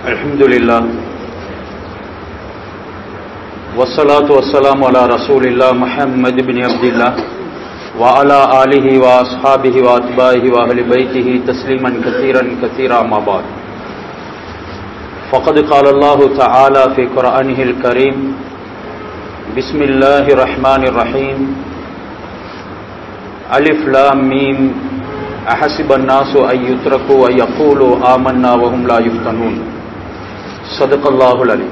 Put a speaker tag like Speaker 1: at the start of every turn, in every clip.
Speaker 1: الحمد لله والصلاة والسلام على رسول الله محمد بن عبد الله وعلى آله وأصحابه وأتباعه وأهل بيته تسليما كثيرا كثيرا ما بعد فقد قال الله تعالى في قرآنه الكريم بسم الله الرحمن الرحيم ألف لام ميم أحسب الناس أن يتركوا أن يقولوا آمنا وهم لا يفتنون صدق الله العليم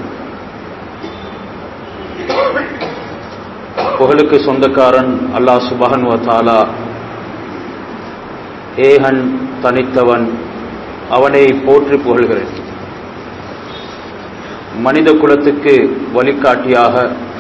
Speaker 1: புகழுக்கு சொந்தக்காரன் அல்லாஹ் சுபஹன் வத்தாலா ஏகன் தனித்தவன் அவனை போற்றி புகழ்கிறேன் மனித குலத்துக்கு வழிகாட்டியாக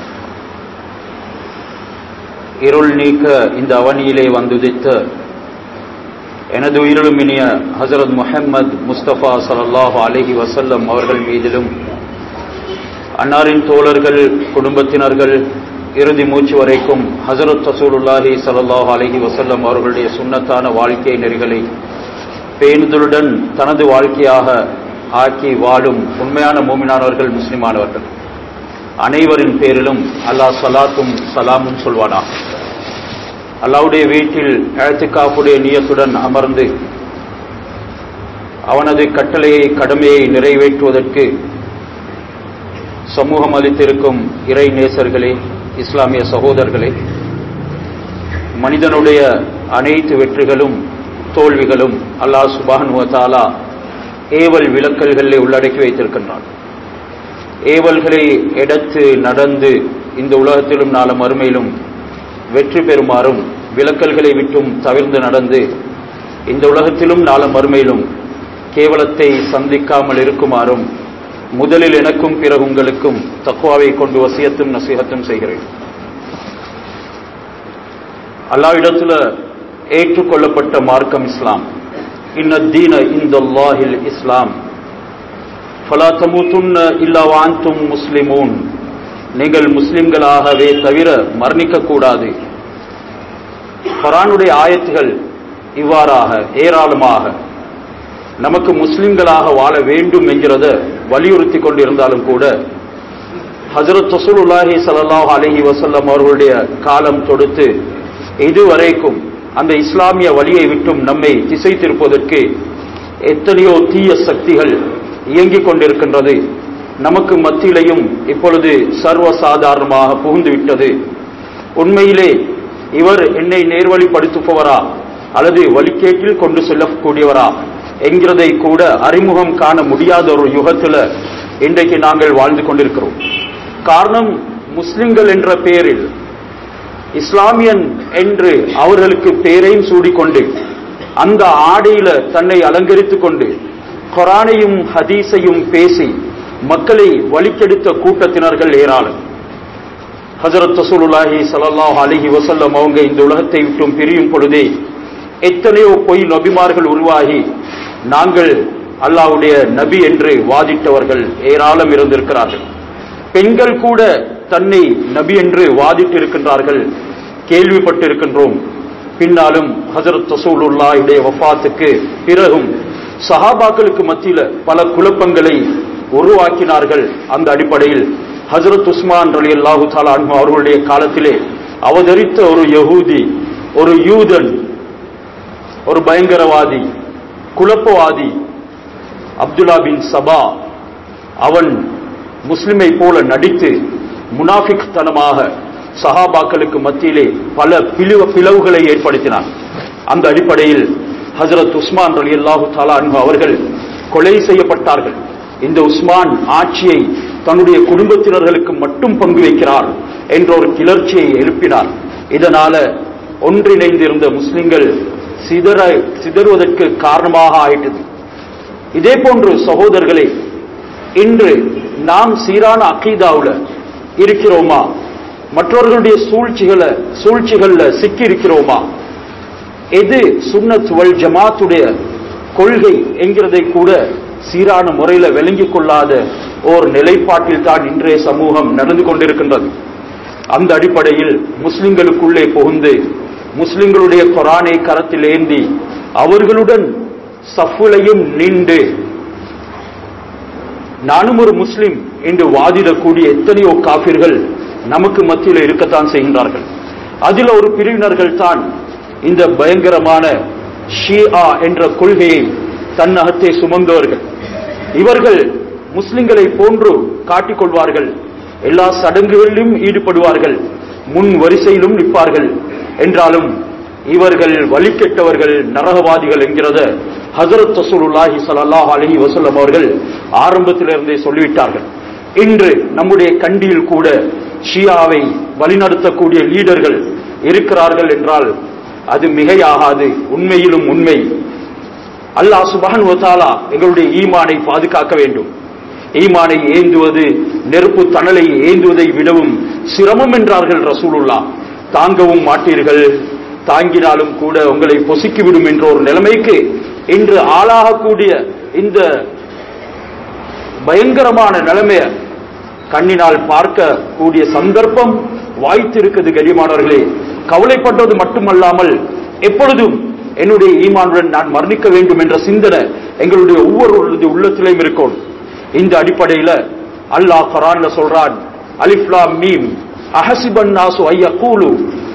Speaker 1: இருள் நீக்க இந்த அவனியிலே வந்துதித்த எனது உயிரிலும் இனிய ஹசரத் முஹம்மது முஸ்தபா சல்லாஹு அலஹி வசல்லம் அவர்கள் மீதிலும் அன்னாரின் தோழர்கள் குடும்பத்தினர்கள் இறுதி மூச்சு வரைக்கும் ஹசரத் ரசூலுல்லாஹி சல்லாஹு அலஹி வசல்லம் அவர்களுடைய சுண்ணத்தான வாழ்க்கை நெறிகளை பேணுதலுடன் தனது வாழ்க்கையாக ஆக்கி வாழும் உண்மையான மூமினானவர்கள் முஸ்லிமானவர்கள் அனைவரின் பேரிலும் அல்லாஹ் சலாத்தும் சலாமும் சொல்வானா அல்லாவுடைய வீட்டில் எழுத்துக்காப்புடைய நியத்துடன் அமர்ந்து அவனது கட்டளையை கடமையை நிறைவேற்றுவதற்கு சமூகம் அளித்திருக்கும் இறை நேசர்களே இஸ்லாமிய சகோதரர்களே மனிதனுடைய அனைத்து வெற்றிகளும் தோல்விகளும் அல்லாஹ் சுபானுவத்தாலா ஏவல் விளக்கல்களிலே உள்ளடக்கி வைத்திருக்கின்றான் ஏவல்களை எடுத்து நடந்து இந்த உலகத்திலும் நாள மறுமையிலும் வெற்றி பெறுமாறும் விலக்கல்களை விட்டும் தவிர்ந்து நடந்து இந்த உலகத்திலும் நாள மறுமையிலும் கேவலத்தை சந்திக்காமல் இருக்குமாறும் முதலில் எனக்கும் பிறகு உங்களுக்கும் தக்குவாவை கொண்டு வசியத்தும் நசீகத்தும் செய்கிறேன் அல்லாவிடத்துல ஏற்றுக்கொள்ளப்பட்ட மார்க்கம் இஸ்லாம் இன்னதீன இந்தல்லாஹில் இஸ்லாம் ஃபலா தமுத்துன்ன இல்லா வாந்தும் முஸ்லிமூன் நீங்கள் முஸ்லிம்களாகவே தவிர மரணிக்க கூடாது குரானுடைய ஆயத்துகள் இவ்வாறாக ஏராளமாக நமக்கு முஸ்லிம்களாக வாழ வேண்டும் என்கிறத வலியுறுத்தி கொண்டிருந்தாலும் கூட ஹசரத் ரசூலுல்லாஹி சல்லாஹ் அலஹி வசல்லம் அவர்களுடைய காலம் தொடுத்து இதுவரைக்கும் அந்த இஸ்லாமிய வழியை விட்டும் நம்மை திசை திருப்பதற்கு எத்தனையோ தீய சக்திகள் இயங்கிக் கொண்டிருக்கின்றது நமக்கு மத்தியிலையும் இப்பொழுது சர்வசாதாரணமாக புகுந்து விட்டது உண்மையிலே இவர் என்னை நேர்வழிப்படுத்துபவரா அல்லது வழிகேட்டில் கொண்டு செல்லக்கூடியவரா என்கிறதை கூட அறிமுகம் காண முடியாத ஒரு யுகத்தில் இன்றைக்கு நாங்கள் வாழ்ந்து கொண்டிருக்கிறோம் காரணம் முஸ்லிம்கள் என்ற பெயரில் இஸ்லாமியன் என்று அவர்களுக்கு பெயரையும் சூடிக்கொண்டு அந்த ஆடையில தன்னை அலங்கரித்துக் கொண்டு கொரானையும் ஹதீஸையும் பேசி மக்களை வழிக்கெடுத்த கூட்டத்தினர்கள் ஏராளம் ஹசரத் ரசூலுல்லாஹி சல்லாஹ் அலிஹி வசல்லம் அவங்க இந்த உலகத்தை விட்டும் பிரியும் பொழுதே எத்தனையோ பொய் நபிமார்கள் உருவாகி நாங்கள் அல்லாவுடைய நபி என்று வாதிட்டவர்கள் ஏராளம் இருந்திருக்கிறார்கள் பெண்கள் கூட தன்னை நபி என்று வாதிட்டு இருக்கின்றார்கள் கேள்விப்பட்டிருக்கின்றோம் பின்னாலும் ஹசரத் ரசூலுல்லாஹுடைய வஃபாத்துக்கு பிறகும் சஹாபாக்களுக்கு மத்தியில பல குழப்பங்களை உருவாக்கினார்கள் அந்த அடிப்படையில் ஹசரத் உஸ்மான் அலி அல்லாஹு தாலா அவர்களுடைய காலத்திலே அவதரித்த ஒரு யகூதி ஒரு யூதன் ஒரு பயங்கரவாதி குழப்பவாதி அப்துல்லா பின் சபா அவன் முஸ்லிமை போல நடித்து முனாஃபிக் தனமாக சஹாபாக்களுக்கு மத்தியிலே பல பிளவு பிளவுகளை ஏற்படுத்தினான் அந்த அடிப்படையில் ஹசரத் உஸ்மான் அலி அல்லாஹு தாலா அவர்கள் கொலை செய்யப்பட்டார்கள் இந்த உஸ்மான் ஆட்சியை தன்னுடைய குடும்பத்தினர்களுக்கு மட்டும் பங்கு வைக்கிறார் என்ற ஒரு கிளர்ச்சியை எழுப்பினார் இதனால ஒன்றிணைந்திருந்த முஸ்லிம்கள் சிதற சிதறுவதற்கு காரணமாக ஆயிட்டது இதே போன்று சகோதரர்களே இன்று நாம் சீரான அக்கீதாவுல இருக்கிறோமா மற்றவர்களுடைய சூழ்ச்சிகளை சூழ்ச்சிகள்ல சிக்கி இருக்கிறோமா எது சுன்னத் வல் ஜமாத்துடைய கொள்கை என்கிறதை கூட சீரான முறையில விளங்கிக் கொள்ளாத ஓர் நிலைப்பாட்டில் தான் இன்றைய சமூகம் நடந்து கொண்டிருக்கின்றது அந்த அடிப்படையில் முஸ்லிம்களுக்குள்ளே புகுந்து முஸ்லிம்களுடைய குரானை கரத்தில் ஏந்தி அவர்களுடன் சஃபுலையும் நின்று நானும் ஒரு முஸ்லிம் என்று வாதிடக்கூடிய எத்தனையோ காபிர்கள் நமக்கு மத்தியில் இருக்கத்தான் செய்கின்றார்கள் அதில் ஒரு பிரிவினர்கள் தான் இந்த பயங்கரமான ஷியா என்ற கொள்கையை தன்னகத்தே சுமந்தவர்கள் இவர்கள் முஸ்லிம்களை போன்று காட்டிக் கொள்வார்கள் எல்லா சடங்குகளிலும் ஈடுபடுவார்கள் முன் வரிசையிலும் நிற்பார்கள் என்றாலும் இவர்கள் வழிகெட்டவர்கள் நரகவாதிகள் என்கிறத ஹசரத் ரசூலுல்லாஹி ஸல்லல்லாஹு அலைஹி வஸல்லம் அவர்கள் ஆரம்பத்திலிருந்தே சொல்லிவிட்டார்கள் இன்று நம்முடைய கண்டியில் கூட ஷியாவை வழிநடத்தக்கூடிய லீடர்கள் இருக்கிறார்கள் என்றால் அது மிகையாகாது உண்மையிலும் உண்மை அல்லாஹ் சுபஹன் வதாலா எங்களுடைய ஈமானை பாதுகாக்க வேண்டும் ஈமானை ஏந்துவது நெருப்பு தணலை ஏந்துவதை விடவும் சிரமம் என்றார்கள் ரசூலுல்லா தாங்கவும் மாட்டீர்கள் தாங்கினாலும் கூட உங்களை பொசுக்கிவிடும் என்ற ஒரு நிலைமைக்கு இன்று ஆளாகக்கூடிய இந்த பயங்கரமான நிலைமைய கண்ணினால் பார்க்க கூடிய சந்தர்ப்பம் வாய்த்திருக்கிறது கரியமானவர்களே கவலைப்பட்டது மட்டுமல்லாமல் எப்பொழுதும் என்னுடைய ஈமானுடன் நான் மரணிக்க வேண்டும் என்ற சிந்தனை எங்களுடைய ஒவ்வொருவருடைய உள்ளத்திலையும் இருக்கும் இந்த அடிப்படையில அல்லாஹ் குரான்ல சொல்றான் அலிஃப்லாம் மீம் அஹசிபன் நாசு ஐயக்கூலு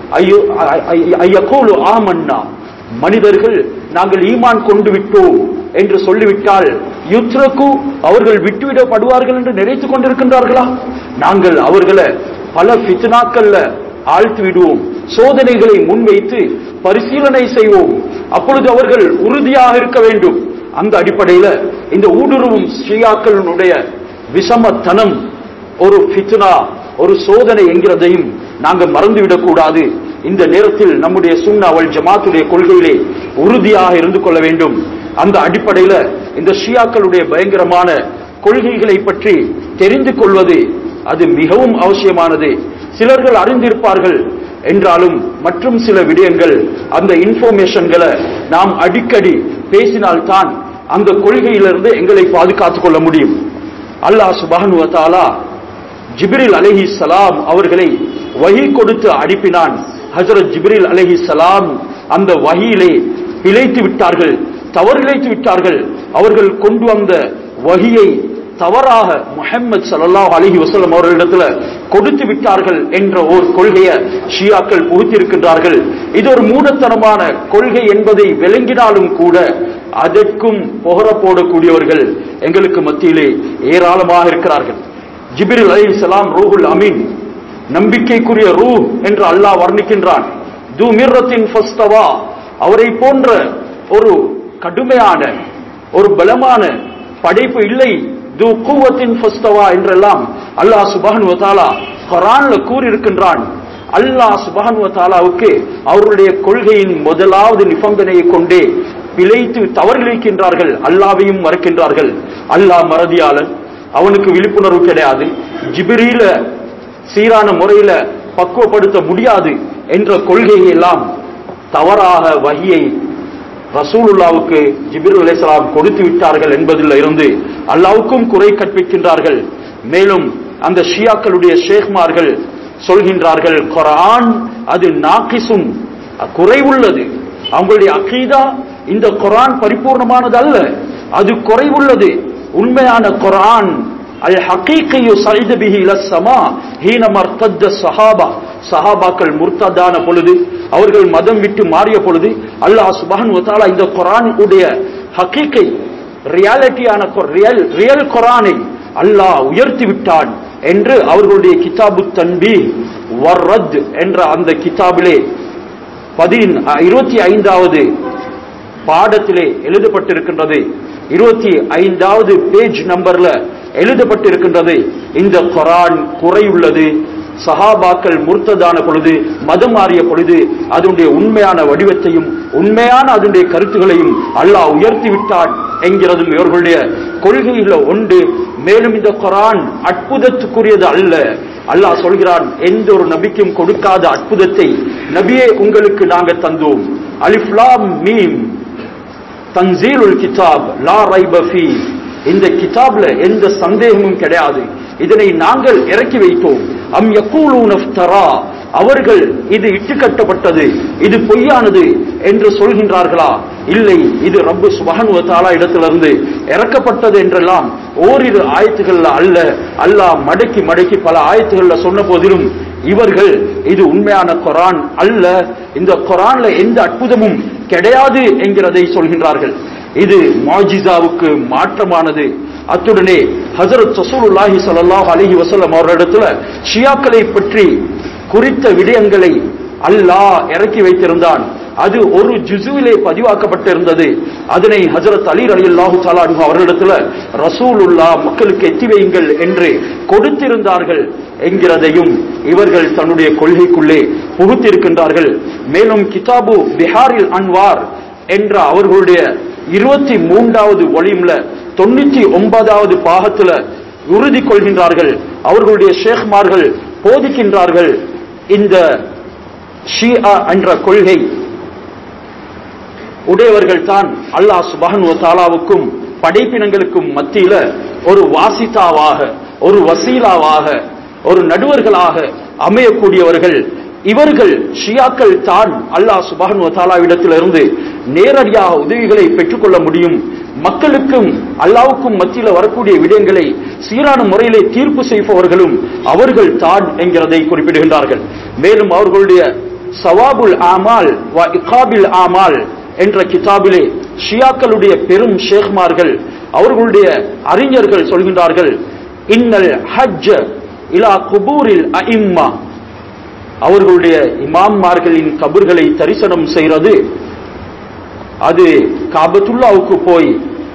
Speaker 1: ஐயக்கூலு ஆமன்னா மனிதர்கள் நாங்கள் ஈமான் கொண்டு விட்டோம் என்று சொல்லிவிட்டால் யுத்ரகு அவர்கள் விட்டுவிடப்படுவார்கள் என்று நினைத்துக் கொண்டிருக்கின்றார்களா நாங்கள் அவர்களை பல பித்னாக்கள்ல ஆழ்த்தி விடுவோம் சோதனைகளை முன்வைத்து பரிசீலனை செய்வோம் அப்பொழுது அவர்கள் உறுதியாக இருக்க வேண்டும் அந்த அடிப்படையில இந்த ஊடுருவும் ஷியாக்களினுடைய விஷமத்தனம் ஒரு ஃபித்னா ஒரு சோதனை என்கிறதையும் நாங்கள் மறந்துவிடக் கூடாது இந்த நேரத்தில் நம்முடைய சுண்ணாவல் ஜமாத்துடைய கொள்கையிலே உறுதியாக இருந்து கொள்ள வேண்டும் அந்த அடிப்படையில இந்த ஷியாக்களுடைய பயங்கரமான கொள்கைகளை பற்றி தெரிந்து கொள்வது அது மிகவும் அவசியமானது சிலர்கள் அறிந்திருப்பார்கள் என்றாலும் மற்றும் சில விடயங்கள் அந்த இன்ஃபர்மேஷன்களை நாம் அடிக்கடி பேசினால்தான் அந்த கொள்கையிலிருந்து எங்களை பாதுகாத்துக் கொள்ள முடியும் அல்லாஹ் சுபானு தாலா ஜிப்ரில் அலஹி சலாம் அவர்களை வகி கொடுத்து அனுப்பினான் ஹசரத் ஜிப்ரில் அலஹி சலாம் அந்த வகியிலே பிழைத்து விட்டார்கள் தவறிழைத்து விட்டார்கள் அவர்கள் கொண்டு வந்த வகியை தவறாக முஹம்மது ஸல்லல்லாஹு அலைஹி வஸல்லம் அவர்களிடத்துல கொடுத்து விட்டார்கள் என்ற ஒரு கொள்கையை ஷியாக்கள் புகுத்திருக்கின்றார்கள் இது ஒரு மூடத்தனமான கொள்கை என்பதை விளங்கினாலும் கூட அதற்கும் புகர போடக்கூடியவர்கள் எங்களுக்கு மத்தியிலே ஏராளமாக இருக்கிறார்கள் ஜிப்ரில் அலைஹிஸ்ஸலாம் ரூஹுல் அமீன் நம்பிக்கைக்குரிய ரூ என்று அல்லாஹ் வர்ணிக்கின்றான் து மிர்ரத்தின் ஃபஸ்தவா அவரை போன்ற ஒரு கடுமையான ஒரு பலமான படைப்பு இல்லை து குவத்தின் ஃபஸ்தவா என்றெல்லாம் அல்லாஹ் சுபஹானு வதஆலா குர்ஆன்ல கூறியிருக்கின்றான் அல்லாஹ் சுபஹானு வதஆலாவுக்கு அவருடைய கொள்கையின் முதலாவது நிபந்தனையை கொண்டே பிழைத்து தவறிழைக்கின்றார்கள் அல்லாவையும் மறக்கின்றார்கள் அல்லாஹ் மறதியாளன் அவனுக்கு விழிப்புணர்வு கிடையாது ஜிபிரியில சீரான முறையில பக்குவப்படுத்த முடியாது என்ற கொள்கையை எல்லாம் தவறாக வகியை ரசூலுல்லாவுக்கு ஜிபிர் அலைசலாம் கொடுத்து விட்டார்கள் என்பதில் இருந்து அல்லாவுக்கும் குறை கற்பிக்கின்றார்கள் மேலும் அந்த ஷியாக்களுடைய ஷேக்மார்கள் சொல்கின்றார்கள் குரான் அது நாக்கிசும் குறைவுள்ளது அவங்களுடைய அகீதா இந்த குரான் பரிபூர்ணமானது அல்ல அது குறைவுள்ளது உண்மையான குரான் அல் ஹகீகையு சைத பிஹி இல ஸமா ஹீன மர்தத்த ஸஹாபா சஹாபாக்கள் முர்த்ததான பொழுது அவர்கள் மதம் விட்டு மாறிய பொழுது அல்லாஹ் சுப்ஹானஹு வ தஆலா இந்த குர்ஆன் உடைய ஹகீகை ரியாலிட்டியான ரியல் ரியல் குர்ஆனை அல்லாஹ் உயர்த்தி விட்டான் என்று அவர்களுடைய கிதாபு தன்பி வர்ரத் என்ற அந்த கிதாபிலே பதின் இருபத்தி ஐந்தாவது பாடத்திலே எழுதப்பட்டிருக்கின்றது இருபத்தி ஐந்தாவது பேஜ் நம்பர்ல எழுதப்பட்டிருக்கின்றது இந்த குரான் குறையுள்ளது சஹாபாக்கள் முர்த்ததான பொழுது மதம் மாறிய பொழுது அதனுடைய உண்மையான வடிவத்தையும் உண்மையான அதனுடைய கருத்துகளையும் அல்லாஹ் உயர்த்தி விட்டான் என்கிறதும் இவர்களுடைய கொள்கையில உண்டு மேலும் இந்த குரான் அற்புதத்துக்குரியது அல்ல அல்லாஹ் சொல்கிறான் எந்த ஒரு நபிக்கும் கொடுக்காத அற்புதத்தை நபியே உங்களுக்கு நாங்க தந்தோம் அலிஃப்லாம் மீம் தன்சீலுல் கிதாப் லா ரைப ஃபீ இந்த கிதாப்ல எந்த சந்தேகமும் கிடையாது இதனை நாங்கள் இறக்கி வைத்தோம் அம் யக்கூலூன இஃப்தரா அவர்கள் இது இட்டுக்கட்டப்பட்டது இது பொய்யானது என்று சொல்கின்றார்களா இல்லை இது ரப்பு சுபஹானுவ தஆலா இடத்திலிருந்து இறக்கப்பட்டது என்றெல்லாம் ஓரிரு ஆயத்துகள்ல அல்ல அல்லாஹ் மடக்கி மடக்கி பல ஆயத்துகள்ல சொன்ன போதிலும் இவர்கள் இது உண்மையான குரான் அல்ல இந்த குரான்ல எந்த அற்புதமும் கிடையாது என்கிறதை சொல்கின்றார்கள் இது மாஜிசாவுக்கு மாற்றமானது அத்துடனே ஹசரத் ரசூலுல்லாஹி ஸல்லல்லாஹு அலைஹி வஸல்லம் அவர்களிடத்துல ஷியாக்களை பற்றி குறித்த விடயங்களை அல்லாஹ் இறக்கி வைத்திருந்தான் அது ஒரு ஜுசுவிலே பதிவாக்கப்பட்டிருந்தது அதனை ஹஜரத் அலி ரலியல்லாஹு தஆலா அன்ஹு அவர்களிடத்துல ரசூலுல்லாஹ் மக்களுக்கு எத்தி வையுங்கள் என்று கொடுத்திருந்தார்கள் என்கிறதையும் இவர்கள் தன்னுடைய கொள்கைக்குள்ளே புகுத்திருக்கின்றார்கள் மேலும் கிதாபு பிஹாரில் அன்வார் என்ற அவர்களுடைய இருபத்தி மூன்றாவது ஒளியும்ல தொண்ணூத்தி ஒன்பதாவது பாகத்துல உறுதி கொள்கின்றார்கள் அவர்களுடைய ஷேக்மார்கள் போதிக்கின்றார்கள் இந்த ஷியா என்ற கொள்கை உடையவர்கள் தான் அல்லாஹ் சுபஹன் தாலாவுக்கும் படைப்பினங்களுக்கும் மத்தியில ஒரு வாசித்தாவாக ஒரு வசீலாவாக ஒரு நடுவர்களாக அமையக்கூடியவர்கள் இவர்கள் ஷியாக்கள் தான் அல்லாஹ் சுபஹன் தாலாவிடத்திலிருந்து நேரடியாக உதவிகளை பெற்றுக்கொள்ள முடியும் மக்களுக்கும் அல்லாவுக்கும் மத்தியில் வரக்கூடிய விடயங்களை சீரான முறையிலே தீர்ப்பு செய்பவர்களும் அவர்கள் தான் என்கிறதை குறிப்பிடுகின்றார்கள் மேலும் அவர்களுடைய சவாபுல் ஆமால் வ இகாபில் ஆமால் என்ற கிதாபிலே ஷியாக்களுடைய பெரும் ஷேக்மார்கள் அவர்களுடைய அறிஞர்கள் சொல்கின்றார்கள் இன்னல் ஹஜ் இலா குபூரில் அஇம்மா அவர்களுடைய இமாம்மார்களின் கபர்களை தரிசனம் செய்கிறது அது காபத்துல்லாவுக்கு போய்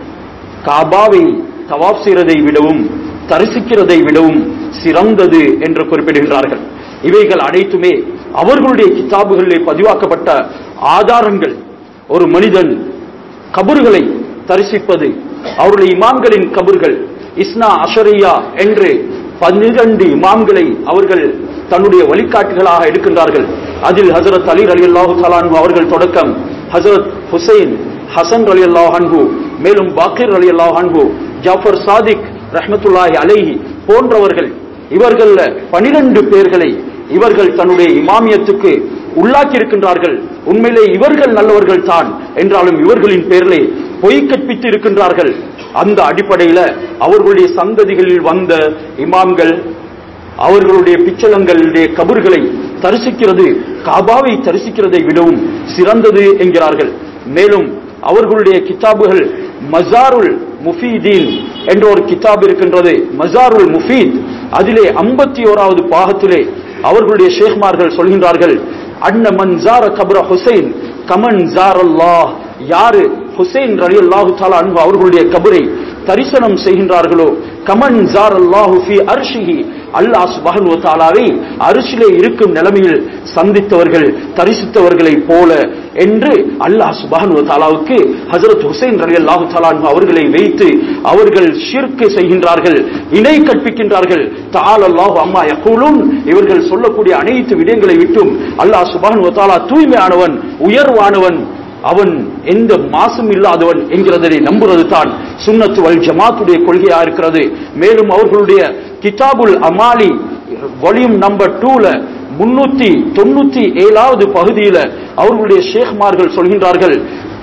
Speaker 1: காபாவை தவாப் செய்வதை விடவும் தரிசிக்கிறதை விடவும் சிறந்தது என்று குறிப்பிடுகின்றார்கள் இவைகள் அனைத்துமே அவர்களுடைய கிதாபுகளிலே பதிவாக்கப்பட்ட ஆதாரங்கள் ஒரு மனிதன் கபறுகளை தரிசிப்பது அவருடைய இமாம்களின் கபர்கள் இஸ்னா அஷரியா என்று பன்னிரண்டு இமாம்களை அவர்கள் தன்னுடைய வழிகாட்டுகளாக எடுக்கின்றார்கள் அதில் ஹசரத் அலி அலி அல்லாஹு தலான்ஹு அவர்கள் தொடக்கம் ஹசரத் ஹுசைன் ஹசன் அலி அல்லாஹ் அன்ஹு மேலும் பாக்கிர் அலி அல்லாஹ் அன்ஹு ஜாஃபர் சாதிக் ரஹ்மத்துல்லாஹி அலைஹி போன்றவர்கள் இவர்கள பனிரெண்டு பேர்களை இவர்கள் தன்னுடைய இமாமியத்துக்கு உள்ளாக்கி இருக்கின்றார்கள் உண்மையிலே இவர்கள் நல்லவர்கள் தான் என்றாலும் இவர்களின் பேரிலே பொய் கற்பித்து இருக்கின்றார்கள் அந்த அடிப்படையில அவர்களுடைய சந்ததிகளில் வந்த இமாம்கள் அவர்களுடைய பிச்சலங்களுடைய கபர்களை தரிசிக்கிறது காபாவை தரிசிக்கிறதை விடவும் சிறந்தது என்கிறார்கள் மேலும் அவர்களுடைய கிதாபுகள் மசாருல் முஃபீதீன் என்ற ஒரு கிதாப் இருக்கின்றது மசாருல் முஃபீத் அதிலே ஐம்பத்தி ஓராவது பாகத்திலே அவர்களுடைய ஷேக்மார்கள் சொல்கின்றார்கள் அன்ன மன் ஜார கபர ஹுசைன் கமன் ஜார் அல்லாஹ் யாரு ஹுசைன் ரலி அல்லாஹு தாலா அன்பு அவர்களுடைய கபரை தரிசனம் செய்கின்றார்களோ கமன் ஜார் அல்லாஹு ஃபி அர்ஷிஹி அல்லாஹ் சுபஹன் தாலாவை அரிசிலே இருக்கும் நிலைமையில் சந்தித்தவர்கள் தரிசித்தவர்களை போல என்று அல்லாஹ் சுபஹன் தாலாவுக்கு ஹசரத் ஹுசைன் ரலி அல்லாஹு தாலா அவர்களை வைத்து அவர்கள் ஷிர்க்கு செய்கின்றார்கள் இணை கற்பிக்கின்றார்கள் தால் அல்லாஹு அம்மா யகூலும் இவர்கள் சொல்லக்கூடிய அனைத்து விடயங்களை விட்டும் அல்லாஹ் சுபஹன் தாலா தூய்மையானவன் உயர்வானவன் அவன் எந்த மாசும் இல்லாதவன் என்கிறதை நம்புறது தான் சுன்னத்து வல் ஜமாத்துடைய கொள்கையா இருக்கிறது மேலும் அவர்களுடைய கிதாபுல் அமாலி வால்யூம் நம்பர் டூல முன்னூத்தி தொண்ணூத்தி ஏழாவது பகுதியில அவர்களுடைய ஷேக்மார்கள் சொல்கின்றார்கள்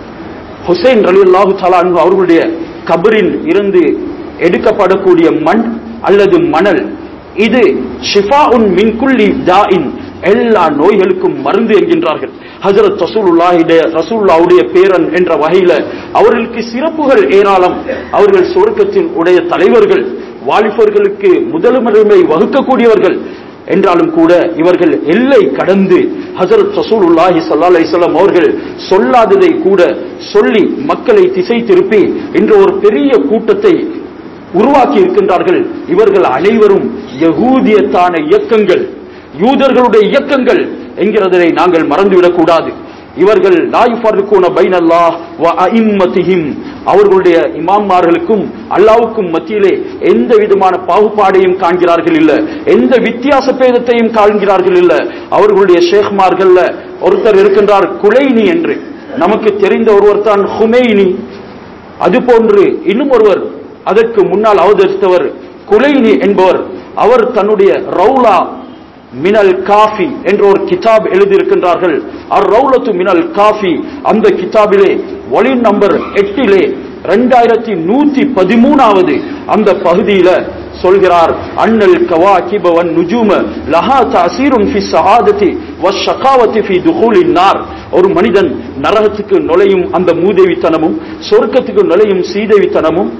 Speaker 1: ஹுசைன் ரலி அல்லாஹு அவர்களுடைய கபரில் இருந்து எடுக்கப்படக்கூடிய மண் அல்லது மணல் இது ஷிஃபா உன் மின்குள்ளி தாயின் எல்லா நோய்களுக்கும் மருந்து என்கின்றார்கள் ஹசரத் ரசூலுல்லாஹுடைய ரசூலுல்லாவுடைய பேரன் என்ற வகையில அவர்களுக்கு சிறப்புகள் ஏராளம் அவர்கள் சொர்க்கத்தின் உடைய தலைவர்கள் வாலிபர்களுக்கு முதலுரிமை வகுக்கக்கூடியவர்கள் என்றாலும் கூட இவர்கள் எல்லை கடந்து ஹசரத் ரசூலுல்லாஹி ஸல்லல்லாஹு அலைஹி வஸல்லம் அவர்கள் சொல்லாததை கூட சொல்லி மக்களை திசை திருப்பி இன்று ஒரு பெரிய கூட்டத்தை உருவாக்கி இருக்கின்றார்கள் இவர்கள் அனைவரும் யகூதியத்தான இயக்கங்கள் யூதர்களுடைய இயக்கங்கள் என்கிறதை நாங்கள் மறந்துவிடக் கூடாது இவர்கள் லாயுஃபர்குன பைனல்லாஹ் வ அஇம்மத்திஹிம் அவர்களுடைய இமாம்மார்களுக்கும் அல்லாவுக்கும் மத்தியிலே எந்த விதமான பாகுபாடையும் காண்கிறார்கள் இல்ல எந்த வித்தியாச பேதத்தையும் காண்கிறார்கள் இல்ல அவர்களுடைய ஷேக்மார்கள்ல ஒருத்தர் இருக்கின்றார் குலைனி என்று நமக்கு தெரிந்த ஒருவர் தான் ஹுமைனி அதுபோன்று இன்னும் ஒருவர் அதற்கு முன்னால் அவதரித்தவர் குலைனி என்பவர் அவர் தன்னுடைய ரவுலா மினல் காஃபி என்ற ஒரு கிதாப் எழுதியிருக்கின்றார்கள் அர் ரவுலத்து மினல் காஃபி அந்த கிதாபிலே வழி நம்பர் எட்டிலே ரெண்டாயிரத்தி நூத்தி பதிமூணாவது அந்த பகுதியில சொல்கிறார் அண்ணல் கவாகிப வன் நுஜூம லஹா தஅசீருன் ஃபி ஸஆததி வஷ்ஷகாவதி ஃபி துஹூலின் நார் ஒரு மனிதன் நரகத்துக்கு நுழையும் அந்த மூதேவித்தனமும் சொர்க்கத்துக்கு நுழையும் சீதேவித்தனமும்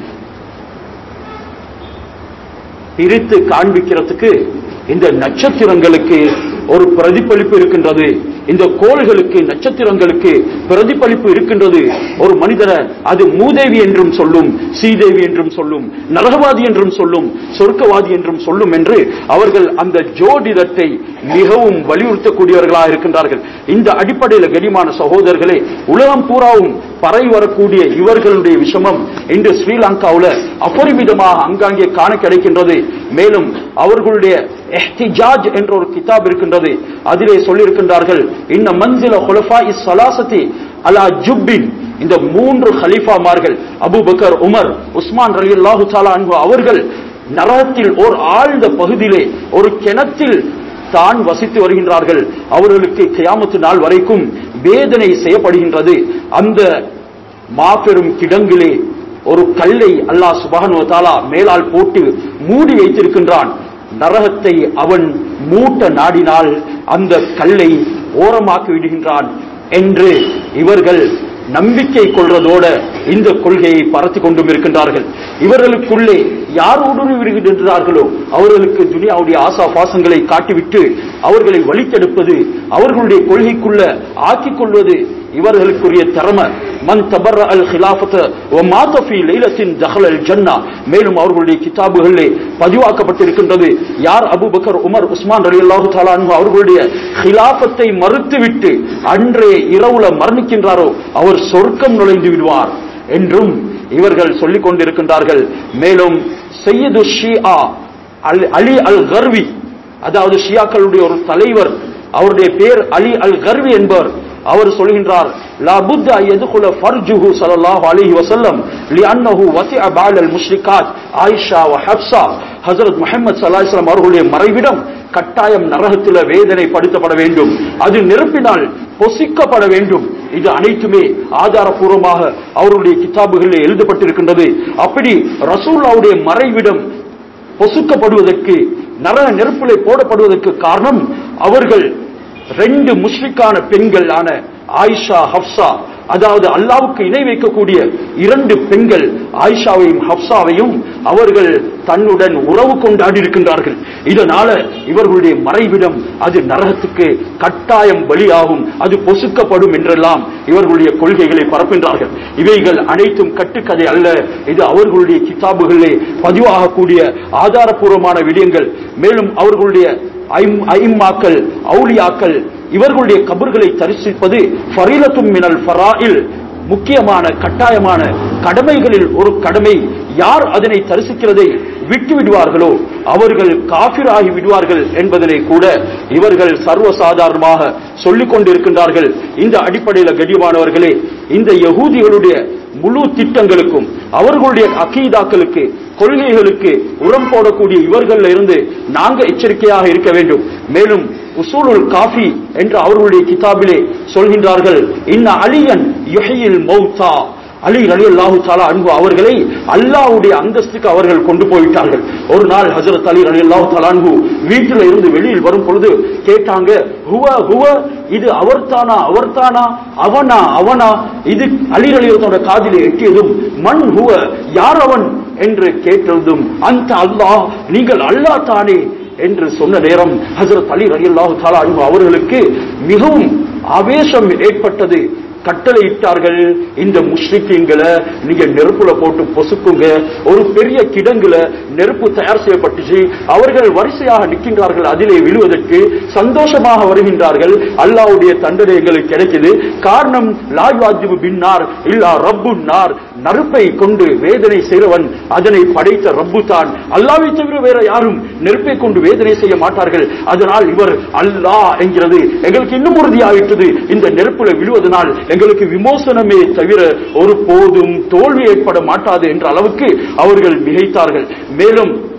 Speaker 1: பிரித்து காண்பிக்கிறதுக்கு இந்த நட்சத்திரங்களுக்கு ஒரு பிரதிபலிப்பு இருக்கின்றது இந்த கோள்களுக்கு நட்சத்திரங்களுக்கு பிரதிபலிப்பு இருக்கின்றது ஒரு மனிதனை அது மூதேவி என்றும் சொல்லும் சீதேவி என்றும் சொல்லும் நரகவாதி என்றும் சொல்லும் சொர்க்கவாதி என்றும் சொல்லும் என்று அவர்கள் அந்த ஜோதிடத்தை மிகவும் வலியுறுத்தக்கூடியவர்களாக இருக்கின்றார்கள் இந்த அடிப்படையில் கனிமான சகோதரர்களே உலகம் பூராவும் பறை வரக்கூடிய இவர்களுடைய விஷமம் இன்று ஸ்ரீலங்காவுல அபரிமிதமாக அங்காங்கே காண கிடைக்கின்றது மேலும் அவர்களுடைய எஹ்திஜாஜ் என்ற ஒரு கிதாப் இருக்கின்றது அதிலே சொல்லியிருக்கின்றார்கள் இன்ன மன்சில ஹுலஃபா இஸ் சலாசதி அலா ஜுப்பின் இந்த மூன்று ஹலீஃபாமார்கள் அபூபக்கர் உமர் உஸ்மான் ரலி அல்லாஹு தாலா அன்பு அவர்கள் நரகத்தில் ஓர் ஆழ்ந்த பகுதியிலே ஒரு கிணத்தில் தான் வசித்து வருகின்றார்கள் அவர்களுக்கு கியாமத்து நாள் வரைக்கும் வேதனை செய்யப்படுகின்றது அந்த மாபெரும் கிடங்கிலே ஒரு கல்லை அல்லாஹ் சுபஹானு தாலா மேலால் போட்டு மூடி வைத்திருக்கின்றான் நரகத்தை அவன் மூட்ட நாடினால் அந்த கல்லை ஓரமாக்கி விடுகின்றான் என்று இவர்கள் நம்பிக்கை கொள்றதோட இந்த கொள்கையை பரத்தி கொண்டும் இருக்கின்றார்கள் இவர்களுக்குள்ளே யார் ஊடுருவிடுகின்றார்களோ அவர்களுக்கு துனியாவுடைய ஆசா பாசங்களை காட்டிவிட்டு அவர்களை வழித்தெடுப்பது அவர்களுடைய கொள்கைக்குள்ள ஆக்கிக் கொள்வது இவர்களுக்குரிய திறமை மன் தபர்ர அல் ஹிலாஃபத் வ மாத ஃபீ லைலத்தின் தஹல் அல் ஜன்னா மேலும் அவர்களுடைய கிதாபுகளிலே பதிவாக்கப்பட்டிருக்கின்றது யார் அபூபக்கர் உமர் உஸ்மான் ரலியல்லாஹு தஆலா அன்ஹு அவர்களுடைய ஹிலாஃபத்தை மறுத்துவிட்டு அன்றே இரவுல மரணிக்கின்றாரோ அவர் சொர்க்கம் நுழைந்து விடுவார் என்றும் இவர்கள் சொல்லிக் கொண்டிருக்கின்றார்கள் மேலும் சையது ஷியா அல் அலி அல் கர்வி அதாவது ஷியாக்களுடைய ஒரு தலைவர் அவருடைய பேர் அலி அல் கர்வி என்பவர் அவர் சொல்கின்றார் லா புத்த யதுகுல ஃபர்ஜுஹு ஸல்லல்லாஹு அலைஹி வஸல்லம் லிஅன்னஹு வசிஅ பால் அல் முஷ்ரிகாத் ஆயிஷா வ ஹப்ஸா ஹஜ்ரத் முஹம்மது ஸல்லல்லாஹு அலைஹி வஸல்லம் அவர்களுடைய மறைவிடம் கட்டாயம் நரகத்தில் வேதனைப்படுத்தப்பட வேண்டும் அது நெருப்பினால் பொசிக்கப்பட வேண்டும் இது அனைத்துமே ஆதாரபூர்வமாக அவருடைய கிதாபுகளில் எழுதப்பட்டிருக்கின்றது அப்படி ரசூல்லாவுடைய மறைவிடம் பொசுக்கப்படுவதற்கு நரக நெருப்பிலே போடப்படுவதற்கு காரணம் அவர்கள் ரெண்டு முஸ்லிக்கான பெண்கள் ஆன ஆயிஷா ஹப்சா அதாவது அல்லாவுக்கு இணை வைக்கக்கூடிய இரண்டு பெண்கள் ஆயிஷாவையும் ஹப்சாவையும் அவர்கள் தன்னுடன் உறவு கொண்டாடி இருக்கின்றார்கள் இதனால இவர்களுடைய மறைவிடம் அது நரகத்துக்கு கட்டாயம் பலியாகும் அது பொசுக்கப்படும் என்றெல்லாம் இவர்களுடைய கொள்கைகளை பரப்புகின்றார்கள் இவைகள் அனைத்தும் கட்டுக்கதை அல்ல இது அவர்களுடைய கிதாபுகளிலே பதிவாகக்கூடிய ஆதாரபூர்வமான விடயங்கள் மேலும் அவர்களுடைய ஐம்- ஐம்மாக்கள் அவுலியாக்கள் இவர்களுடைய கபர்களை தரிசிப்பது ஃபரீலத்தும் மினல் ஃபராயில் முக்கியமான கட்டாயமான கடமைகளில் ஒரு கடமை யார் அதனை தரிசிக்கிறதை விட்டு விடுவார்களோ அவர்கள் காபிராகி விடுவார்கள் என்பதனை கூட இவர்கள் சர்வசாதாரணமாக சொல்லிக் கொண்டிருக்கின்றார்கள் இந்த அடிப்படையில் கடியமானவர்களே இந்த யகூதிகளுடைய முழு திட்டங்களுக்கும் அவர்களுடைய அகீதாக்களுக்கு கொள்கைகளுக்கு உரம் போடக்கூடிய இவர்கள் இருந்து நாங்க எச்சரிக்கையாக இருக்க வேண்டும் மேலும் உசூலுல் காஃபி என்று அவர்களுடைய கிதாபிலே சொல்கின்றார்கள் இன்ன அலியன் யுஹையில் மௌத்தா அலி அலி அல்லாஹு தாலா அன்பு அவர்களை அல்லாஹ்வுடைய அந்தஸ்துக்கு அவர்கள் கொண்டு போய்விட்டார்கள் ஒரு நாள் ஹஜரத் அலி அலி அல்லாஹு தாலா அன்பு வீட்டில் இருந்து வெளியில் வரும் பொழுது கேட்டாங்க ஹுவ ஹுவ இது அவர்தானா அவர்தானா அவனா அவனா இது அலி அலி தன்னோட காதிலே எட்டியதும் மண் ஹுவ யார் அவன் என்று கேட்டதும் அந்த அல்லாஹ் நீங்கள் அல்லாஹ் தானே என்று சொன்ன நேரம் ஹஜரத் அலி ரலியல்லாஹு தஆலா அன்ஹு அவர்களுக்கு மிகவும் ஆவேசம் ஏற்பட்டது கட்டளையிட்டார்கள் இந்த முஸ்லிக்கீங்களை நீங்க நெருப்புல போட்டு பொசுக்குங்க ஒரு பெரிய கிடங்குல நெருப்பு தயார் செய்யப்பட்டுச்சு அவர்கள் வரிசையாக நிற்கின்றார்கள் அதிலே விழுவதற்கு சந்தோஷமாக வருகின்றார்கள் அல்லாஹ்வுடைய தண்டனை எங்களுக்கு கிடைக்குது காரணம் லாய்வாஜிபு பின்னார் இல்லா ரப்பு நார் நெருப்பை கொண்டு வேதனை செய்கிறவன் அதனை படைத்த ரப்பு தான் அல்லாவை தவிர வேற யாரும் நெருப்பை கொண்டு வேதனை செய்ய மாட்டார்கள் அதனால் இவர் அல்லாஹ் என்கிறது எங்களுக்கு இன்னும் உறுதியாயிட்டது இந்த நெருப்புல விழுவதனால் எங்களுக்கு விமோசனமே தவிர ஒரு போதும் தோல்வி ஏற்பட மாட்டாது என்ற அளவுக்கு அவர்கள் மிகைத்தார்கள் மேலும்